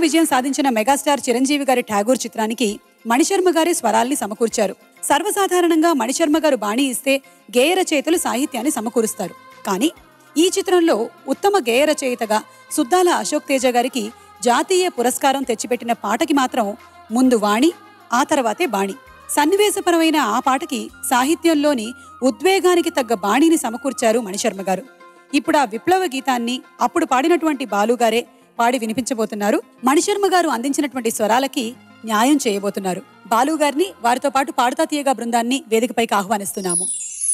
విజయం సాధించిన మెగాస్టార్ చిరంజీవి గారి ఠాగూర్ చిత్రానికి మణిశర్మ గారి స్వరాల్ని సమకూర్చారు సర్వసాధారణంగా మణిశర్మ గారు బాణీ ఇస్తే గేయ రచయితలు సాహిత్యాన్ని సమకూరుస్తారు కానీ ఈ చిత్రంలో ఉత్తమ గేయ రచయితగా సుద్దాల అశోక్ తేజ గారికి జాతీయ పురస్కారం తెచ్చిపెట్టిన పాటకి మాత్రం ముందు వాణి ఆ తర్వాతే బాణి సన్నివేశపరమైన ఆ పాటకి సాహిత్యంలోని ఉద్వేగానికి తగ్గ బాణిని సమకూర్చారు మణిశర్మ గారు ఇప్పుడు ఆ విప్లవ గీతాన్ని అప్పుడు పాడినటువంటి బాలుగారే పాడి వినిపించబోతున్నారు మణిశర్మ గారు అందించినటువంటి స్వరాలకి న్యాయం చేయబోతున్నారు బాలు గారిని వారితో పాటు పాడుతా తీయగా బృందాన్ని వేదికపైకి ఆహ్వానిస్తున్నాము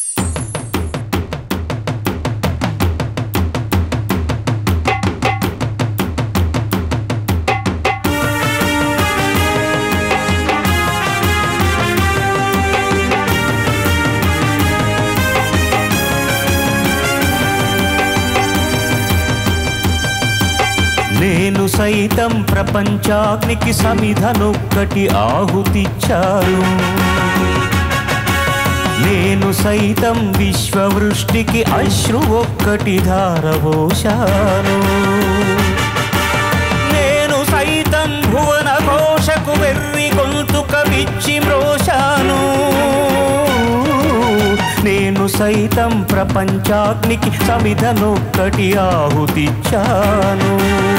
నేను సైతం ప్రపంచాగ్నికి సమిధనొక్కటి ఆహుతిచ్చాను నేను సైతం విశ్వవృష్టికి అశ్రు ఒక్కటి ధారవోశాను నేను సైతం భువన ఘోషకు వెర్రి గొంతుక విచ్చి మ్రోశాను నేను సైతం ప్రపంచాగ్నికి సమిధనొక్కటి ఆహుతిచ్చాను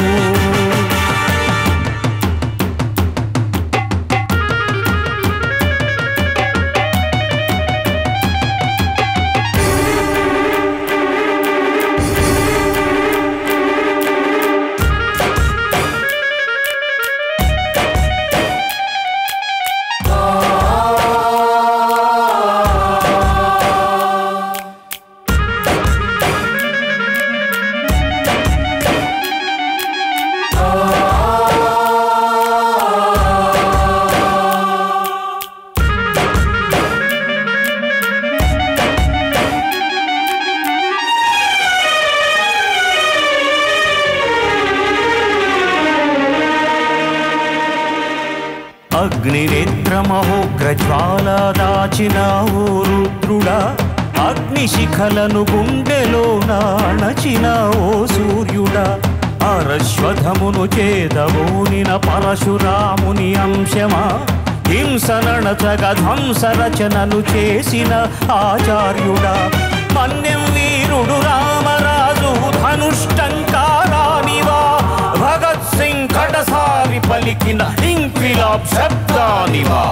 అగ్నినేత్రమహోగ్రజ్వాల దాచినావు రుద్రుడా అగ్నిశిఖలను గుండెలో నాణచినావో సూర్యుడా అరశ్వధమును చేదవోనిన పరశురాముని అంశమా హింసనణచగ ధ్వంస రచనలు చేసిన ఆచార్యుడా మన్యం వీరుడు రామరాజు ధనుష్టంకారానివా భగత్ సింగ్ కడసారి పలికిన ఇంక్విలాబ్ శబ్దానివా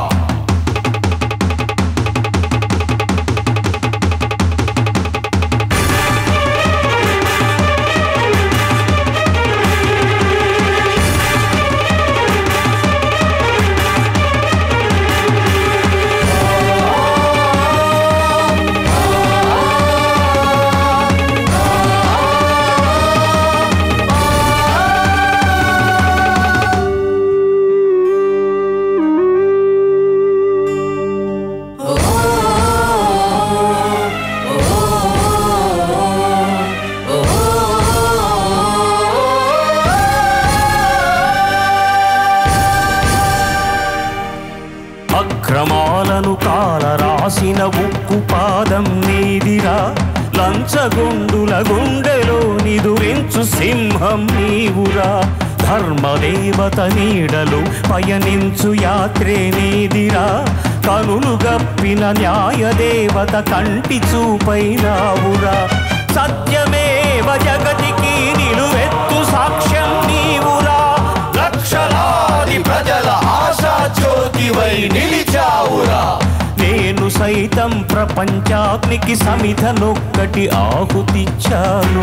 అక్రమాలను కాల రాసిన ఉక్కు పాదం నీదిరా లంచగొండుల గుండెలో నిదురించు సింహం నీవురా ధర్మదేవత నీడలు పయనించు యాత్రే నీదిరా కనులు గప్పిన న్యాయదేవత కంటి చూపైనావురా సత్యమేవ జగతికి నిలువెత్తు సాక్ష్యం నీవురా లక్షలాది ప్రజల ఆశా జ్యోతివై నిలిచావురా నేను సైతం ప్రపంచాగ్నికి సమిధనొక్కటి ఆహుతిచ్చాను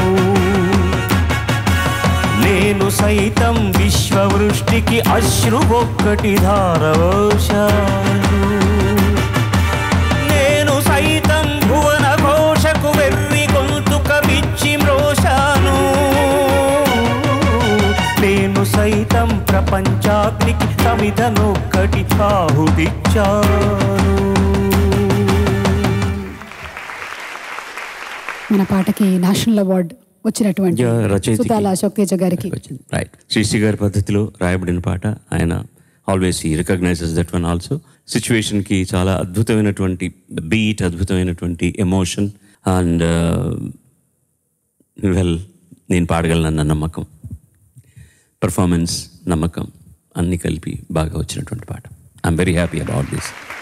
నేను సైతం విశ్వవృష్టికి అశ్రు ఒక్కటి ధారవశాను నేను సైతం భువన ఘోషకు వెర్రి గొంతుక విచ్చి మ్రోశాను నేను సైతం ప్రపంచాగ్నికి సమిధనొక్కటి ఆహుతిచ్చాను మన పాటకి నేషనల్ అవార్డ్ వచ్చినటువంటి యా, రచయితకి. సుతాల అశోక్ తేజ గారికి రైట్ శ్రీశ్రీ గారి పద్ధతిలో రాయబడిన పాట ఆయన ఆల్వేస్ ఈ రికగ్నైజెస్ దట్ వన్ ఆల్సో సిచ్యువేషన్కి చాలా అద్భుతమైనటువంటి బీట్ అద్భుతమైనటువంటి ఎమోషన్ అండ్ వెల్ నేను పాడగలనన్న నమ్మకం పర్ఫార్మెన్స్ నమ్మకం అన్నీ కలిపి బాగా వచ్చినటువంటి పాట I'm very happy about this